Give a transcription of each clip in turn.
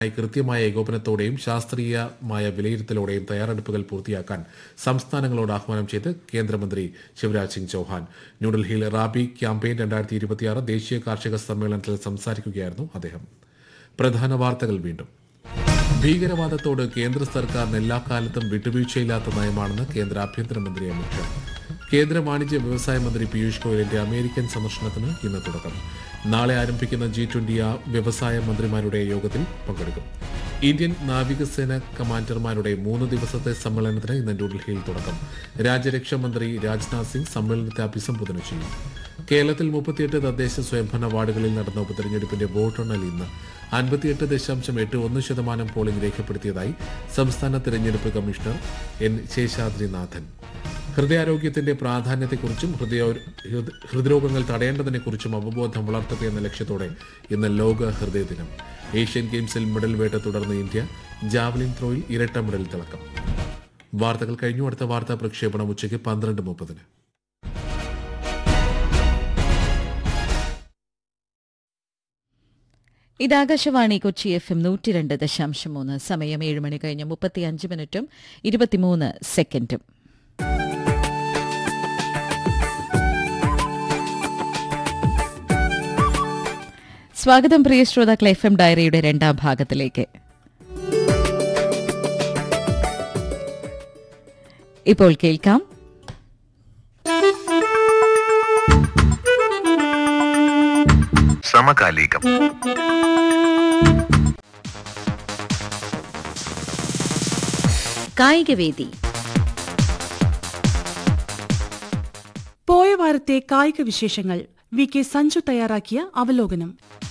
ായി കൃത്യമായ ഏകോപനത്തോടെയും ശാസ്ത്രീയമായ വിലയിരുത്തലോടെയും തയ്യാറെടുപ്പുകൾ പൂർത്തിയാക്കാൻ സംസ്ഥാനങ്ങളോട് ആഹ്വാനം ചെയ്ത് കേന്ദ്രമന്ത്രി ശിവരാജ് സിംഗ് ചൌഹാൻ ന്യൂഡൽഹിയിൽ റാബി ക്യാമ്പയിൻ രണ്ടായിരത്തി ഇരുപത്തിയാറ് ദേശീയ കാർഷിക സമ്മേളനത്തിൽ സംസാരിക്കുകയായിരുന്നു അദ്ദേഹം പ്രധാന വാർത്തകൾ വീണ്ടും ഭീകരവാദത്തോട് കേന്ദ്ര സർക്കാരിന് എല്ലാ കാലത്തും വിട്ടുവീഴ്ചയില്ലാത്ത നയമാണെന്ന് കേന്ദ്ര ആഭ്യന്തരമന്ത്രി അമിത്ഷാ കേന്ദ്ര വാണിജ്യ വ്യവസായ മന്ത്രി പീയൂഷ് ഗോയലിന്റെ അമേരിക്കൻ സന്ദർശനത്തിന് ഇന്ന് തുടക്കം നാളെ ആരംഭിക്കുന്ന ജി ട്വന്റി വ്യവസായ മന്ത്രിമാരുടെ യോഗത്തിൽ പങ്കെടുക്കും ഇന്ത്യൻ നാവികസേന കമാൻഡർമാരുടെ മൂന്ന് ദിവസത്തെ സമ്മേളനത്തിന് ഇന്ന് ന്യൂഡൽഹിയിൽ തുടക്കം രാജ്യരക്ഷാ മന്ത്രി രാജ്നാഥ് സിംഗ് സമ്മേളനത്തെ അഭിസംബോധന ചെയ്യും കേരളത്തിൽ മുപ്പത്തിയെട്ട് തദ്ദേശ സ്വയംഭരണ വാർഡുകളിൽ നടന്ന ഉപതെരഞ്ഞെടുപ്പിന്റെ വോട്ടെണ്ണൽ ഇന്ന് അൻപത്തിയെട്ട് ദശാംശം എട്ട് ഒന്ന് ശതമാനം പോളിംഗ് രേഖപ്പെടുത്തിയതായി സംസ്ഥാന തെരഞ്ഞെടുപ്പ് കമ്മീഷണർ എൻ ശേഷാദ്രിനാഥൻ ഹൃദയാരോഗ്യത്തിന്റെ പ്രാധാന്യത്തെക്കുറിച്ചും ഹൃദയ ഹൃദ- ഹൃദ്രോഗങ്ങൾ തടയേണ്ടതിനെക്കുറിച്ചും അവബോധം വളർത്തുക എന്ന ലക്ഷ്യത്തോടെ ഇന്ന് ലോക ഹൃദയ ദിനം ഏഷ്യൻ ഗെയിംസിൽ മെഡൽ വേട്ട തുടർന്ന് ഇന്ത്യ ജാവലിൻ ത്രോയിൽ ഇരട്ട മെഡൽ തിളക്കം വാർത്തകൾ കഴിഞ്ഞു അടുത്ത വാർത്താ പ്രക്ഷേപണം ഉച്ചയ്ക്ക് പന്ത്രണ്ട് മുപ്പതിന് ഇത് ആകാശവാണി കൊച്ചി എഫ് എം നൂറ്റി രണ്ട് ദശാംശം മൂന്ന് സമയം ഏഴ് മണി കഴിഞ്ഞ് മുപ്പത്തിയഞ്ച് മിനിറ്റും ഇരുപത്തിമൂന്ന് സെക്കൻഡും സ്വാഗതം പ്രിയ ശ്രോതാക്കൾ എഫ് എം ഡയറിയുടെ രണ്ടാം ഭാഗത്തിലേക്ക് ഇപ്പോൾ കേൾക്കാം സമകാലികം കായികവേദി പോയ വാരത്തെ കായിക വിശേഷങ്ങൾ വി കെ സഞ്ജു തയ്യാറാക്കിയ അവലോകനം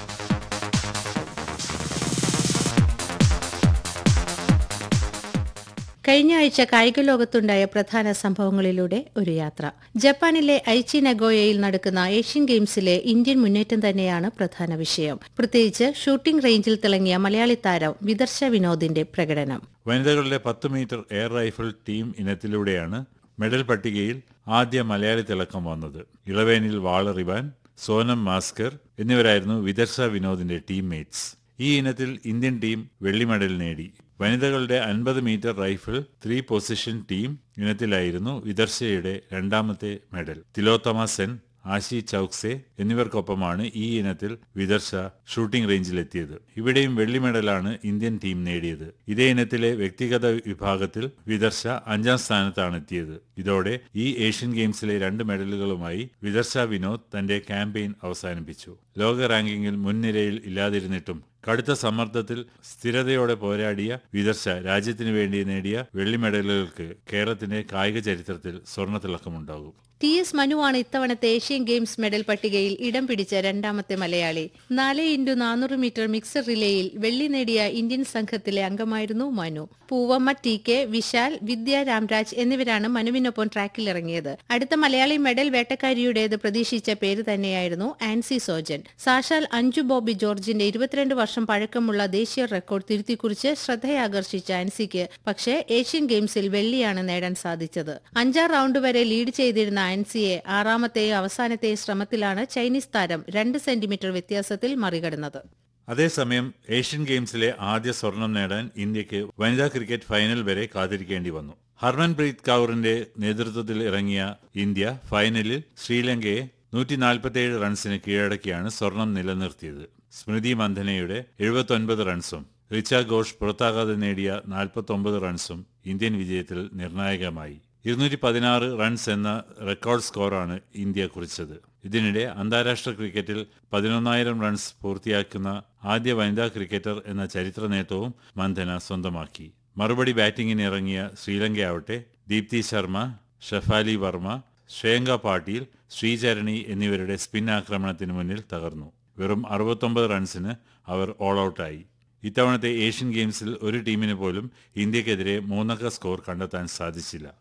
കഴിഞ്ഞ ആഴ്ച കായിക ലോകത്തുണ്ടായ പ്രധാന സംഭവങ്ങളിലൂടെ ഒരു യാത്ര ജപ്പാനിലെ ഐച്ചി നഗോയയിൽ നടക്കുന്ന ഏഷ്യൻ ഗെയിംസിലെ ഇന്ത്യൻ മുന്നേറ്റം തന്നെയാണ് പ്രധാന വിഷയം പ്രത്യേകിച്ച് ഷൂട്ടിംഗ് റേഞ്ചിൽ തിളങ്ങിയ മലയാളി താരം വിദർശ വിനോദിന്റെ പ്രകടനം വനിതകളുടെ പത്ത് മീറ്റർ എയർ റൈഫിൾ ടീം ഇനത്തിലൂടെയാണ് മെഡൽ പട്ടികയിൽ ആദ്യ മലയാളി തിളക്കം വന്നത് ഇളവേനിൽ വാളറിവാൻ സോനം മാസ്കർ എന്നിവരായിരുന്നു വിദർശ വിനോദിന്റെ ടീംമേറ്റ്സ് ഈ ഇനത്തിൽ ഇന്ത്യൻ ടീം വെള്ളി മെഡൽ നേടി വനിതകളുടെ അൻപത് metre rifle three position team ഇനത്തിലായിരുന്നു വിദർശയുടെ രണ്ടാമത്തെ മെഡൽ തിലോത്തമ സെൻ ആശി ചൌക്സെ എന്നിവർക്കൊപ്പമാണ് ഈ ഇനത്തിൽ വിദർശ ഷൂട്ടിംഗ് റേഞ്ചിലെത്തിയത് ഇവിടെയും വെള്ളി മെഡലാണ് ഇന്ത്യൻ ടീം നേടിയത് ഇതേ ഇനത്തിലെ വ്യക്തിഗത വിഭാഗത്തിൽ വിദർശ അഞ്ചാം സ്ഥാനത്താണ് എത്തിയത് ഇതോടെ ഈ ഏഷ്യൻ ഗെയിംസിലെ രണ്ട് മെഡലുകളുമായി വിദർശ വിനോദ് തന്റെ ക്യാമ്പയിൻ അവസാനിപ്പിച്ചു ലോക റാങ്കിങ്ങിൽ മുൻനിരയിൽ ഇല്ലാതിരുന്നിട്ടും കടുത്ത സമ്മർദ്ദത്തിൽ സ്ഥിരതയോടെ പോരാടിയ വിദർശ രാജ്യത്തിനു വേണ്ടി നേടിയ വെള്ളി മെഡലുകൾക്ക് കേരളത്തിന്റെ കായിക ചരിത്രത്തിൽ സ്വർണ്ണ തിളക്കമുണ്ടാകും ടി എസ് മനുവാണ് ഇത്തവണത്തെ ഏഷ്യൻ ഗെയിംസ് മെഡൽ പട്ടികയിൽ ഇടം പിടിച്ച രണ്ടാമത്തെ മലയാളി നാല് ഇൻറ്റു നാനൂറ് മീറ്റർ മിക്സഡ് റിലേയിൽ വെള്ളി നേടിയ ഇന്ത്യൻ സംഘത്തിലെ അംഗമായിരുന്നു മനു പൂവമ്മ ടി കെ വിശാൽ വിദ്യ രാംരാജ് എന്നിവരാണ് മനുവിനൊപ്പം ട്രാക്കിലിറങ്ങിയത് അടുത്ത മലയാളി മെഡൽ വേട്ടക്കാരിയുടേത് പ്രതീക്ഷിച്ച പേര് തന്നെയായിരുന്നു ആൻസി സോജൻ സാക്ഷാൽ അഞ്ജു ബോബി ജോർജിന്റെ ഇരുപത്തിരണ്ട് വർഷം പഴക്കമുള്ള ദേശീയ റെക്കോർഡ് തിരുത്തിക്കുറിച്ച് ശ്രദ്ധയാകർഷിച്ച ആൻസിക്ക് പക്ഷേ ഏഷ്യൻ ഗെയിംസിൽ വെള്ളിയാണ് നേടാൻ സാധിച്ചത് അഞ്ചാം റൗണ്ട് വരെ ലീഡ് ചെയ്തിരുന്ന ആൻസിയെ ആറാമത്തെയും അവസാനത്തെയും ശ്രമത്തിലാണ് ചൈനീസ് താരം രണ്ട് സെന്റിമീറ്റർ വ്യത്യാസത്തിൽ മറികടന്നത് അതേസമയം ഏഷ്യൻ ഗെയിംസിലെ ആദ്യ സ്വർണം നേടാൻ ഇന്ത്യക്ക് വനിതാ ക്രിക്കറ്റ് ഫൈനൽ വരെ കാത്തിരിക്കേണ്ടി വന്നു ഹർമൻപ്രീത് കൗറിന്റെ നേതൃത്വത്തിൽ ഇറങ്ങിയ ഇന്ത്യ ഫൈനലിൽ ശ്രീലങ്കയെ നൂറ്റി നാൽപ്പത്തിയേഴ് റൺസിന് കീഴടക്കിയാണ് സ്വർണം നിലനിർത്തിയത് സ്മൃതി മന്ധനയുടെ എഴുപത്തൊൻപത് റൺസും റിച്ച ഘോഷ് പുറത്താകാതെ നേടിയ നാൽപ്പത്തൊമ്പത് റൺസും ഇന്ത്യൻ വിജയത്തിൽ നിർണായകമായി ഇരുന്നൂറ്റി പതിനാറ് റൺസ് എന്ന റെക്കോർഡ് സ്കോറാണ് ഇന്ത്യ കുറിച്ചത് ഇതിനിടെ അന്താരാഷ്ട്ര ക്രിക്കറ്റിൽ പതിനൊന്നായിരം റൺസ് പൂർത്തിയാക്കുന്ന ആദ്യ വനിതാ ക്രിക്കറ്റർ എന്ന ചരിത്ര നേട്ടവും മന്ധന സ്വന്തമാക്കി മറുപടി ബാറ്റിംഗിന് ഇറങ്ങിയ ശ്രീലങ്കയാവട്ടെ ദീപ്തി ശർമ്മ ഷഫാലി വർമ്മ ശ്രേയങ്ക പാട്ടീൽ ശ്രീചരണി എന്നിവരുടെ സ്പിൻ ആക്രമണത്തിന് മുന്നിൽ തകർന്നു വെറും അറുപത്തൊമ്പത് റൺസിന് അവർ ഓൾ ഔട്ടായി ഇത്തവണത്തെ ഏഷ്യൻ ഗെയിംസിൽ ഒരു ടീമിന് പോലും ഇന്ത്യക്കെതിരെ മൂന്നക്ക സ്കോർ കണ്ടെത്താൻ സാധിച്ചില്ല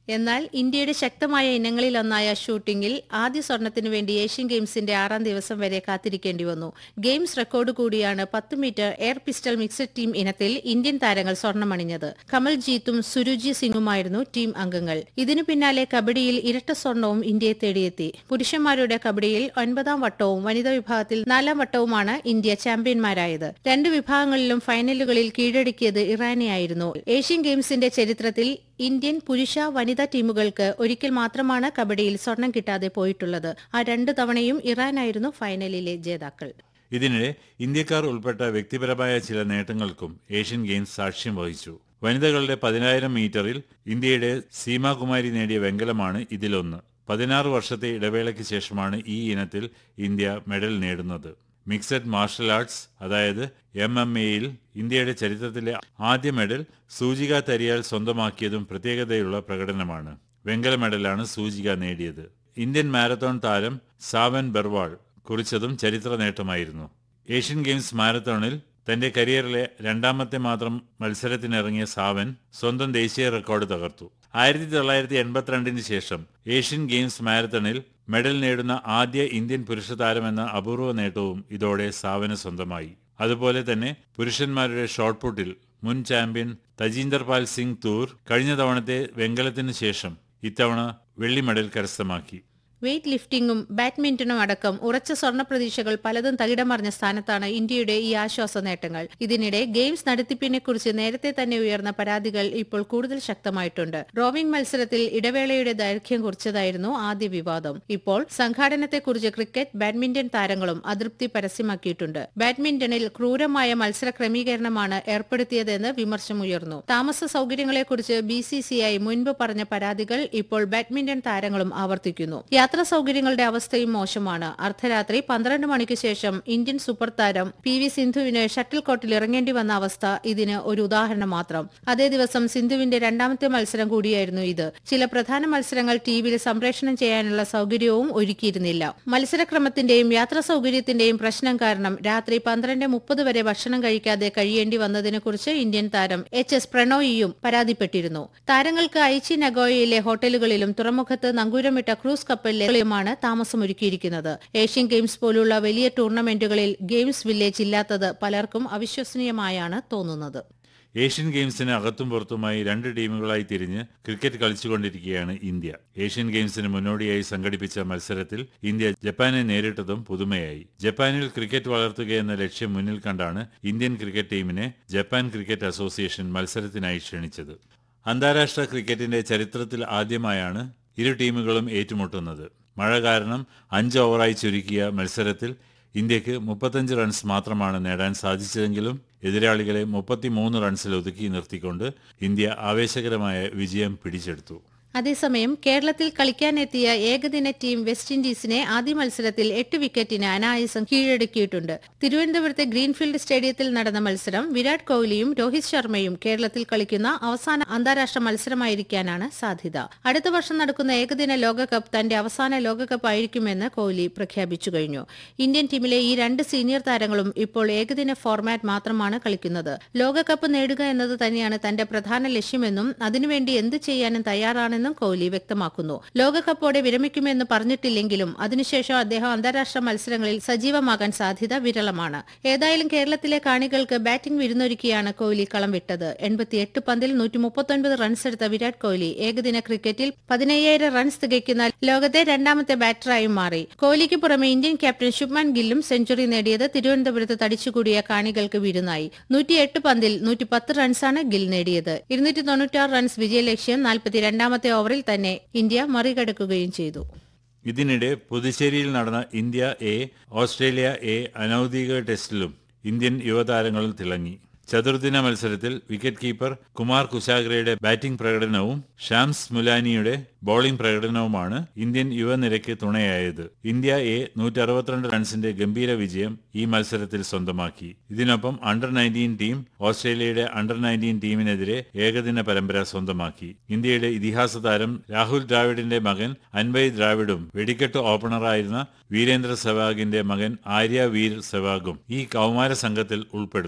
എന്നാൽ ഇന്ത്യയുടെ ശക്തമായ ഇനങ്ങളിലൊന്നായ ഷൂട്ടിംഗിൽ ആദ്യ സ്വർണത്തിനു വേണ്ടി ഏഷ്യൻ ഗെയിംസിന്റെ ആറാം ദിവസം വരെ കാത്തിരിക്കേണ്ടി വന്നു ഗെയിംസ് റെക്കോർഡ് കൂടിയാണ് പത്ത് metre air pistol mixed team ഇനത്തിൽ ഇന്ത്യൻ താരങ്ങൾ സ്വർണമണിഞ്ഞത് കമൽജീത്തും സുരുജി സിംഗുമായിരുന്നു ടീം അംഗങ്ങൾ ഇതിനു പിന്നാലെ കബഡിയിൽ ഇരട്ട സ്വർണവും ഇന്ത്യയെ തേടിയെത്തി പുരുഷന്മാരുടെ കബഡിയിൽ ഒൻപതാം വട്ടവും വനിതാ വിഭാഗത്തിൽ നാലാം വട്ടവുമാണ് ഇന്ത്യ ചാമ്പ്യന്മാരായത് രണ്ട് വിഭാഗങ്ങളിലും ഫൈനലുകളിൽ കീഴടക്കിയത് ഇറാനെയായിരുന്നു ഏഷ്യൻ ഗെയിംസിന്റെ ചരിത്രത്തിൽ ഇന്ത്യൻ പുരുഷ വനിതാ ടീമുകൾക്ക് ഒരിക്കൽ മാത്രമാണ് കബഡിയിൽ സ്വർണം കിട്ടാതെ പോയിട്ടുള്ളത് ആ രണ്ടു തവണയും ഇറാനായിരുന്നു ഫൈനലിലെ ജേതാക്കൾ ഇതിനിടെ ഇന്ത്യക്കാർ ഉൾപ്പെട്ട വ്യക്തിപരമായ ചില നേട്ടങ്ങൾക്കും ഏഷ്യൻ ഗെയിംസ് സാക്ഷ്യം വഹിച്ചു വനിതകളുടെ പതിനായിരം മീറ്ററിൽ ഇന്ത്യയുടെ സീമാകുമാരി നേടിയ വെങ്കലമാണ് ഇതിലൊന്ന് പതിനാറ് വർഷത്തെ ഇടവേളയ്ക്ക് ശേഷമാണ് ഈ ഇനത്തിൽ ഇന്ത്യ മെഡൽ നേടുന്നത് മിക്സഡ് മാർഷൽ ആർട്സ് അതായത് എം എം എയിൽ ഇന്ത്യയുടെ ചരിത്രത്തിലെ ആദ്യ മെഡൽ സൂചിക തരിയാൽ സ്വന്തമാക്കിയതും പ്രത്യേകതയുള്ള പ്രകടനമാണ് വെങ്കല മെഡലാണ് സൂചിക നേടിയത് ഇന്ത്യൻ മാരത്തോൺ താരം സാവൻ ബെർവാൾ കുറിച്ചതും ചരിത്ര നേട്ടമായിരുന്നു ഏഷ്യൻ ഗെയിംസ് മാരത്തോണിൽ തന്റെ കരിയറിലെ രണ്ടാമത്തെ മാത്രം മത്സരത്തിനിറങ്ങിയ സാവൻ സ്വന്തം ദേശീയ റെക്കോർഡ് തകർത്തു ആയിരത്തി തൊള്ളായിരത്തി എൺപത്തിരണ്ടിന് ശേഷം ഏഷ്യൻ ഗെയിംസ് മാരത്തണിൽ മെഡൽ നേടുന്ന ആദ്യ ഇന്ത്യൻ പുരുഷ താരമെന്ന അപൂർവ നേട്ടവും ഇതോടെ സാവന് സ്വന്തമായി അതുപോലെ തന്നെ പുരുഷന്മാരുടെ ഷോട്ട് പുട്ടിൽ മുൻ ചാമ്പ്യൻ തജീന്ദർ പാൽ സിംഗ് തൂർ കഴിഞ്ഞ തവണത്തെ വെങ്കലത്തിന് ശേഷം ഇത്തവണ വെള്ളി മെഡൽ കരസ്ഥമാക്കി വെയ്റ്റ് ലിഫ്റ്റിംഗും ബാഡ്മിന്റണും അടക്കം ഉറച്ച സ്വർണ്ണ പ്രതീക്ഷകൾ പലതും തകിടമറിഞ്ഞ സ്ഥാനത്താണ് ഇന്ത്യയുടെ ഈ ആശ്വാസ നേട്ടങ്ങൾ ഇതിനിടെ ഗെയിംസ് നടത്തിപ്പിനെക്കുറിച്ച് നേരത്തെ തന്നെ ഉയർന്ന പരാതികൾ ഇപ്പോൾ കൂടുതൽ ശക്തമായിട്ടുണ്ട് റോവിംഗ് മത്സരത്തിൽ ഇടവേളയുടെ ദൈർഘ്യം കുറിച്ചതായിരുന്നു ആദ്യ വിവാദം ഇപ്പോൾ സംഘാടനത്തെക്കുറിച്ച് ക്രിക്കറ്റ് ബാഡ്മിന്റൺ താരങ്ങളും അതൃപ്തി പരസ്യമാക്കിയിട്ടുണ്ട് ബാഡ്മിന്റണിൽ ക്രൂരമായ മത്സര ക്രമീകരണമാണ് ഏർപ്പെടുത്തിയതെന്ന് വിമർശമുയർന്നു താമസ സൗകര്യങ്ങളെക്കുറിച്ച് ബി സി സി ഐ മുൻപ് പറഞ്ഞ പരാതികൾ ഇപ്പോൾ ബാഡ്മിന്റൺ താരങ്ങളും ആവർത്തിക്കുന്നു യാത്രാ സൗകര്യങ്ങളുടെ അവസ്ഥയും മോശമാണ് അർദ്ധരാത്രി പന്ത്രണ്ട് മണിക്ക് ശേഷം ഇന്ത്യൻ സൂപ്പർ താരം പി വി സിന്ധുവിന് ഷട്ടിൽ കോർട്ടിൽ ഇറങ്ങേണ്ടി വന്ന അവസ്ഥ ഇതിന് ഒരു ഉദാഹരണം മാത്രം അതേ ദിവസം സിന്ധുവിന്റെ രണ്ടാമത്തെ മത്സരം കൂടിയായിരുന്നു ഇത് ചില പ്രധാന മത്സരങ്ങൾ ടിവിയിൽ സംപ്രേഷണം ചെയ്യാനുള്ള സൗകര്യവും ഒരുക്കിയിരുന്നില്ല മത്സരക്രമത്തിന്റെയും യാത്രാ സൗകര്യത്തിന്റെയും പ്രശ്നം കാരണം രാത്രി പന്ത്രണ്ട് മുപ്പത് വരെ ഭക്ഷണം കഴിക്കാതെ കഴിയേണ്ടി വന്നതിനെക്കുറിച്ച് ഇന്ത്യൻ താരം എച്ച് എസ് പ്രണോയിയും പരാതിപ്പെട്ടിരുന്നു താരങ്ങൾക്ക് ഐച്ചി നഗോയയിലെ ഹോട്ടലുകളിലും തുറമുഖത്ത് നങ്കൂരമിട്ട ക്രൂസ് കപ്പലിലുമാണ് താമസമൊരുക്കിയിരിക്കുന്നത് ഏഷ്യൻ ഗെയിംസ് പോലുള്ള വലിയ ടൂർണമെന്റുകളിൽ ഗെയിംസ് വില്ലേജ് ഇല്ലാത്തത് പലർക്കും അവിശ്വസനീയമായാണ് തോന്നുന്നത് ഏഷ്യൻ ഗെയിംസിന് അകത്തും പുറത്തുമായി രണ്ട് ടീമുകളായി തിരിഞ്ഞ് ക്രിക്കറ്റ് കളിച്ചുകൊണ്ടിരിക്കുകയാണ് ഇന്ത്യ ഏഷ്യൻ ഗെയിംസിന് മുന്നോടിയായി സംഘടിപ്പിച്ച മത്സരത്തിൽ ഇന്ത്യ ജപ്പാനെ നേരിട്ടതും പുതുമയായി ജപ്പാനിൽ ക്രിക്കറ്റ് വളർത്തുകയെന്ന ലക്ഷ്യം മുന്നിൽ കണ്ടാണ് ഇന്ത്യൻ ക്രിക്കറ്റ് ടീമിനെ ജപ്പാൻ ക്രിക്കറ്റ് അസോസിയേഷൻ മത്സരത്തിനായി ക്ഷണിച്ചത് അന്താരാഷ്ട്ര ക്രിക്കറ്റിന്റെ ചരിത്രത്തിൽ ആദ്യമായാണ് ഇരു ടീമുകളും ഏറ്റുമുട്ടുന്നത് മഴ കാരണം അഞ്ച് ഓവറായി ചുരുക്കിയ മത്സരത്തിൽ ഇന്ത്യക്ക് മുപ്പത്തഞ്ച് റൺസ് മാത്രമാണ് നേടാൻ സാധിച്ചതെങ്കിലും എതിരാളികളെ മുപ്പത്തിമൂന്ന് റൺസിൽ ഒതുക്കി നിർത്തിക്കൊണ്ട് ഇന്ത്യ ആവേശകരമായ വിജയം പിടിച്ചെടുത്തു അതേസമയം കേരളത്തിൽ കളിക്കാനെത്തിയ ഏകദിന ടീം വെസ്റ്റ് ഇൻഡീസിനെ ആദ്യ മത്സരത്തിൽ എട്ട് വിക്കറ്റിന് അനായാസം കീഴടക്കിയിട്ടുണ്ട് തിരുവനന്തപുരത്തെ ഗ്രീൻഫീൽഡ് സ്റ്റേഡിയത്തിൽ നടന്ന മത്സരം വിരാട് കോഹ്ലിയും രോഹിത് ശർമ്മയും കേരളത്തിൽ കളിക്കുന്ന അവസാന അന്താരാഷ്ട്ര മത്സരമായിരിക്കാനാണ് സാധ്യത അടുത്ത വർഷം നടക്കുന്ന ഏകദിന ലോകകപ്പ് തന്റെ അവസാന ലോകകപ്പ് ആയിരിക്കുമെന്ന് കോഹ്ലി പ്രഖ്യാപിച്ചു കഴിഞ്ഞു ഇന്ത്യൻ ടീമിലെ ഈ രണ്ട് സീനിയർ താരങ്ങളും ഇപ്പോൾ ഏകദിന ഫോർമാറ്റ് മാത്രമാണ് കളിക്കുന്നത് ലോകകപ്പ് നേടുക എന്നത് തന്നെയാണ് തന്റെ പ്രധാന ലക്ഷ്യമെന്നും അതിനുവേണ്ടി എന്ത് ചെയ്യാനും തയ്യാറാണെന്നും കോഹ്ലി വ്യക്തമാക്കുന്നു ലോകകപ്പോടെ വിരമിക്കുമെന്ന് പറഞ്ഞിട്ടില്ലെങ്കിലും അതിനുശേഷം അദ്ദേഹം അന്താരാഷ്ട്ര മത്സരങ്ങളിൽ സജീവമാകാൻ സാധ്യത വിരളമാണ് ഏതായാലും കേരളത്തിലെ കാണികൾക്ക് ബാറ്റിംഗ് വിരുന്നൊരുക്കിയാണ് കോഹ്ലി കളം വിട്ടത് എൺപത്തിയെട്ട് പന്തിൽ നൂറ്റി മുപ്പത്തൊൻപത് റൺസ് എടുത്ത വിരാട് കോഹ്ലി ഏകദിന ക്രിക്കറ്റിൽ പതിനയ്യായിരം റൺസ് തികയ്ക്കുന്ന ലോകത്തെ രണ്ടാമത്തെ ബാറ്ററായും മാറി കോഹ്ലിക്ക് പുറമെ ഇന്ത്യൻ ക്യാപ്റ്റൻ ശുഭ്മാൻ ഗില്ലും സെഞ്ചുറി നേടിയത് തിരുവനന്തപുരത്ത് തടിച്ചുകൂടിയ കാണികൾക്ക് വിരുന്നായി നൂറ്റിയെട്ട് പന്തിൽ നൂറ്റി പത്ത് റൺസാണ് ഗിൽ നേടിയത് ഇരുന്നൂറ്റി തൊണ്ണൂറ്റാറ് റൺസ് വിജയലക്ഷ്യം നാൽപ്പത്തിരണ്ടാമത്തെ ഓവറിൽ തന്നെ ഇന്ത്യ മറികടക്കുകയും ചെയ്തു ഇതിനിടെ പുതുച്ചേരിയിൽ നടന്ന ഇന്ത്യ എ ഓസ്ട്രേലിയ എ അനൌദ്യോഗിക ടെസ്റ്റിലും ഇന്ത്യൻ യുവതാരങ്ങളും തിളങ്ങി ചതുർദിന മത്സരത്തിൽ വിക്കറ്റ് കീപ്പർ കുമാർ കുശാഗ്രയുടെ ബാറ്റിംഗ് പ്രകടനവും ഷാംസ് മുലാനിയുടെ ബൌളിംഗ് പ്രകടനവുമാണ് ഇന്ത്യൻ യുവനിരയ്ക്ക് തുണയായത് ഇന്ത്യ എ നൂറ്റി അറുപത്തിരണ്ട് റൺസിന്റെ ഗംഭീര വിജയം ഈ മത്സരത്തിൽ സ്വന്തമാക്കി ഇതിനൊപ്പം അണ്ടർ നയൻറ്റീൻ ടീം ഓസ്ട്രേലിയയുടെ അണ്ടർ നയൻറ്റീൻ ടീമിനെതിരെ ഏകദിന പരമ്പര സ്വന്തമാക്കി ഇന്ത്യയുടെ ഇതിഹാസ താരം രാഹുൽ ദ്രാവിഡിന്റെ മകൻ അൻവയ് ദ്രാവിഡും വെടിക്കെട്ട് ഓപ്പണറായിരുന്ന വീരേന്ദ്ര സെവാഗിന്റെ മകൻ ആര്യ വീർ സെവാഗും ഈ കൗമാര സംഘത്തിൽ ഉൾപ്പെടുന്നു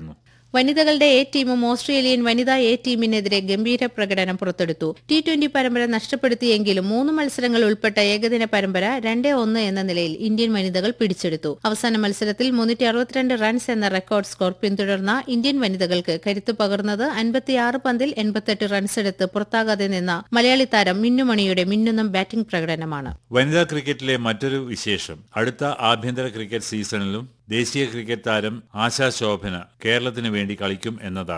വനിതകളുടെ എ ടീമും ഓസ്ട്രേലിയൻ വനിതാ എ ടീമിനെതിരെ ഗംഭീര പ്രകടനം പുറത്തെടുത്തു ടി ട്വന്റി പരമ്പര നഷ്ടപ്പെടുത്തിയെങ്കിലും മൂന്ന് മത്സരങ്ങൾ ഉൾപ്പെട്ട ഏകദിന പരമ്പര രണ്ടേ ഒന്ന് എന്ന നിലയിൽ ഇന്ത്യൻ വനിതകൾ പിടിച്ചെടുത്തു അവസാന മത്സരത്തിൽ മുന്നൂറ്റി അറുപത്തിരണ്ട് റൺസ് എന്ന റെക്കോർഡ് സ്കോർ പിന്തുടർന്ന ഇന്ത്യൻ വനിതകൾക്ക് കരുത്തു പകർന്നത് അൻപത്തിയാറ് പന്തിൽ എൺപത്തെട്ട് റൺസ് എടുത്ത് പുറത്താകാതെ നിന്ന മലയാളി താരം മിന്നുമണിയുടെ മിന്നുന്ന ബാറ്റിംഗ് പ്രകടനമാണ് വനിതാ ക്രിക്കറ്റിലെ മറ്റൊരു വിശേഷം അടുത്ത ആഭ്യന്തര ക്രിക്കറ്റ് സീസണിലും ദേശീയ ക്രിക്കറ്റ് താരം ആശാ ശോഭന കേരളത്തിന് വേണ്ടി കളിക്കും എന്നതാണ്